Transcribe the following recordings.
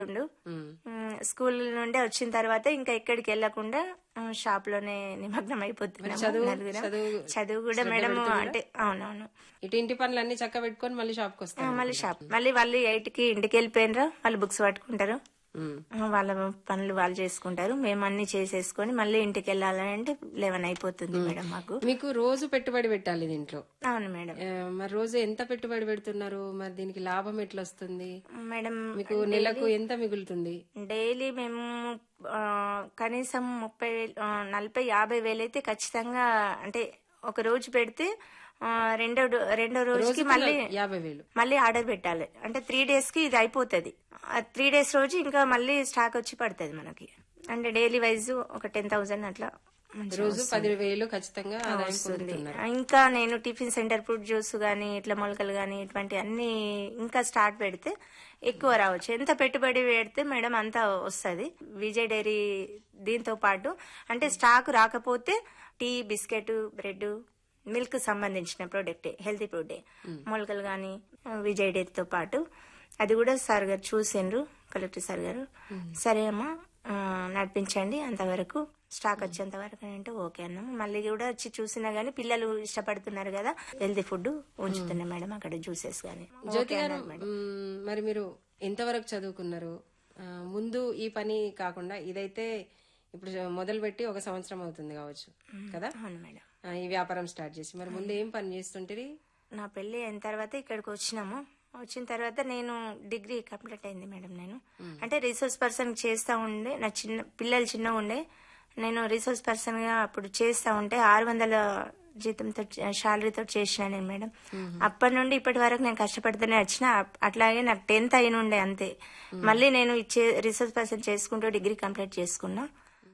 ఉండు ఉమ్. మ్, స్కూల్ నుండి వచ్చిన తర్వాత ఇంకా ఎక్కడికి వెళ్లకుండా మ్, షాప్ లోనే నిమగ్నం అయిపోతున్నాము చదువు- నలుగురం. చదువు చదువు కూడా శ్రద్ధ మేడం పెడుతున్నారా? అంటే అవునవును ఇటు ఇంటి పనులు అన్ని చక్క పెట్టుకొని మళ్ళీ షాప్కి ఆ, వస్తాను మళ్ళీ షాప్ మళ్ళీ వాళ్ళు ఎయిట్ కి ఇంటికి వెళ్ళిపోయినరా వాళ్ళు బుక్స్ పట్టుకుంటారు ఉమ్. ఆ, వాళ్ళ పనులు వాళ్ళు చేసుకుంటారు మేము అన్ని చేసేసుకొని మళ్ళీ ఇంటికి వెళ్ళాలని అంటే లెవెన్ అయిపోతుంది మేడం మాకు మీకు రోజు పెట్టుబడి పెట్టాలి దీంట్లో అవును మేడం ఆ, మరి రోజు ఎంత పెట్టుబడి పెడుతున్నారు మరి దీనికి లాభం ఎట్లా వస్తుంది మేడం మీకు నెలకు ఎంత మిగులుతుంది డైలీ మేము ఆ, కనీసం ముప్పై వేలు ఆ, నలభై యాభై వేలు అయితే ఖచ్చితంగా అంటే ఒక రోజు పెడితే ఆ, రెండో డో- రెండో రోజుకి మళ్ళీ యాభై వేలు మళ్ళీ ఆర్డర్ పెట్టాలి అంటే త్రీ డేస్ కి ఇది అయిపోతుంది త్రీ డేస్ రోజు ఇంకా మళ్ళీ స్టాక్ వచ్చి పడుతుంది మనకి అంటే డైలీ వైజ్ ఒక టెన్ థౌసండ్ అట్లా మంచిగా రోజు పది వేలు ఖచ్చితంగా ఆదాయం వస్తుంది పొందుతున్నారు ఇంకా నేను టిఫిన్ సెంటర్ ఫ్రూట్ జ్యూస్ గానీ ఇట్లా మొలకలు గానీ ఇటువంటి అన్ని ఇంకా స్టార్ట్ పెడితే ఎక్కువ రావచ్చు ఎంత పెట్టుబడి పెడితే మేడం అంత వస్తుంది విజయ్ డైరీ దీంతో పాటు అంటే స్టాక్ రాకపోతే టీ బిస్కెట్ బ్రెడ్ మిల్క్ సంబంధించిన ప్రోడక్టే హెల్తీ ప్రోడక్టే మొలకలు గానీ విజయ్ డైరీతో పాటు అది కూడా సార్ గారు చూసిండ్రు కలెక్టర్ సార్ గారు సరే అమ్మా ఆ, నడిపించండి అంతవరకు స్టాక్ వచ్చేంత వరకు అంటే ఓకే అన్నాము మళ్ళీ కూడా వచ్చి చూసినా గానీ పిల్లలు ఇష్టపడుతున్నారు కదా హెల్తీ ఫుడ్ ఉంచుతున్నాయి మేడం అక్కడ జ్యూసెస్ గానీ జ్యోతి గారు మ్, మరి మీరు ఎంతవరకు చదువుకున్నారు ఆ, ముందు ఈ పని కాకుండా ఇదైతే ఇప్పుడు మొదలు పెట్టి ఒక సంవత్సరం అవుతుంది కావచ్చు కదా అవును మేడం ఆ, ఈ వ్యాపారం స్టార్ట్ చేసి మరి ముందు ఏం పని చేస్తుంటిరి నా పెళ్లి అయిన తర్వాత ఇక్కడికి వచ్చినాము వచ్చిన తర్వాత నేను డిగ్రీ కంప్లీట్ అయింది మేడం నేను అంటే రిసోర్స్ పర్సన్ చేస్తా ఉండే నా చిన్న పిల్లలు చిన్నగా ఉండే నేను రిసోర్స్ పర్సన్ గా అప్పుడు చేస్తా ఉంటే ఆరు వందల జీతంతో శాలరీతో చేసిన నేను మేడం అప్పటి నుండి ఇప్పటి వరకు నేను కష్టపడుతూనే వచ్చిన అప్- అట్లాగే నాకు టెన్త్ అయిన ఉండే అంతే మళ్ళీ నేను ఇచ్చే రిసోర్స్ పర్సన్ చేసుకుంటూ డిగ్రీ కంప్లీట్ చేసుకున్నా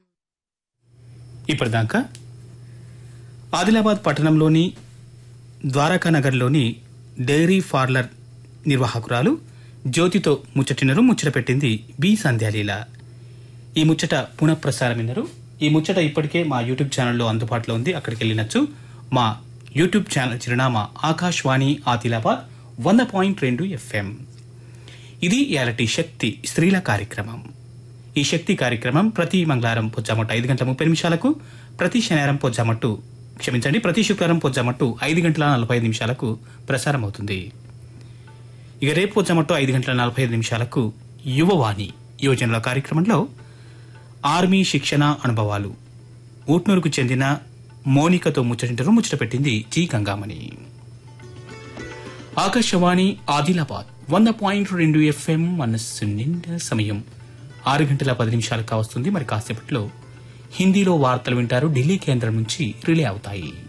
ఇప్పటిదాకా ఆదిలాబాద్ పట్టణంలోని ద్వారకా నగర్లోని డైరీ పార్లర్ నిర్వాహకురాలు జ్యోతితో ముచ్చటినరు ముచ్చట పెట్టింది బి సంధ్యాలీల ఈ ముచ్చట పునఃప్రసారం విన్నారు ఈ ముచ్చట ఇప్పటికే మా యూట్యూబ్ ఛానల్లో అందుబాటులో ఉంది అక్కడికి వెళ్ళినచ్చు మా యూట్యూబ్ ఛానల్ చిరునామా ఆకాశవాణి ఆదిలాబాద్ వంద పాయింట్ రెండు ఎఫ్ఎం ఇది ఇయాలటి శక్తి స్త్రీల కార్యక్రమం ఈ శక్తి కార్యక్రమం ప్రతి మంగళవారం పొజ్జామట్టు ఐదు గంటల ముప్పై నిమిషాలకు ప్రతి శనివారం పొజ్జామట్టు క్షమించండి ప్రతి శుక్రవారం పొజ్జామట్టు ఐదు గంటల నలభై ఐదు నిమిషాలకు ప్రసారం అవుతుంది ఇక రేపు పొజ్జామట్టు ఐదు గంటల నలభై ఐదు నిమిషాలకు యువవాణి యువజనుల కార్యక్రమంలో ఆర్మీ శిక్షణ అనుభవాలు ఊట్నూరుకు చెందిన మోనికతో ముచ్చటింటారు ముచ్చట పెట్టింది జి గంగామణి ఆకాశవాణి ఆదిలాబాద్ వంద పాయింట్ రెండు ఎఫ్ఎం మనస్సు నిండా సమయం ఆరు గంటల పది నిమిషాలు కావస్తుంది మరి కాసేపట్లో హిందీలో వార్తలు వింటారు ఢిల్లీ కేంద్రం నుంచి రిలే అవుతాయి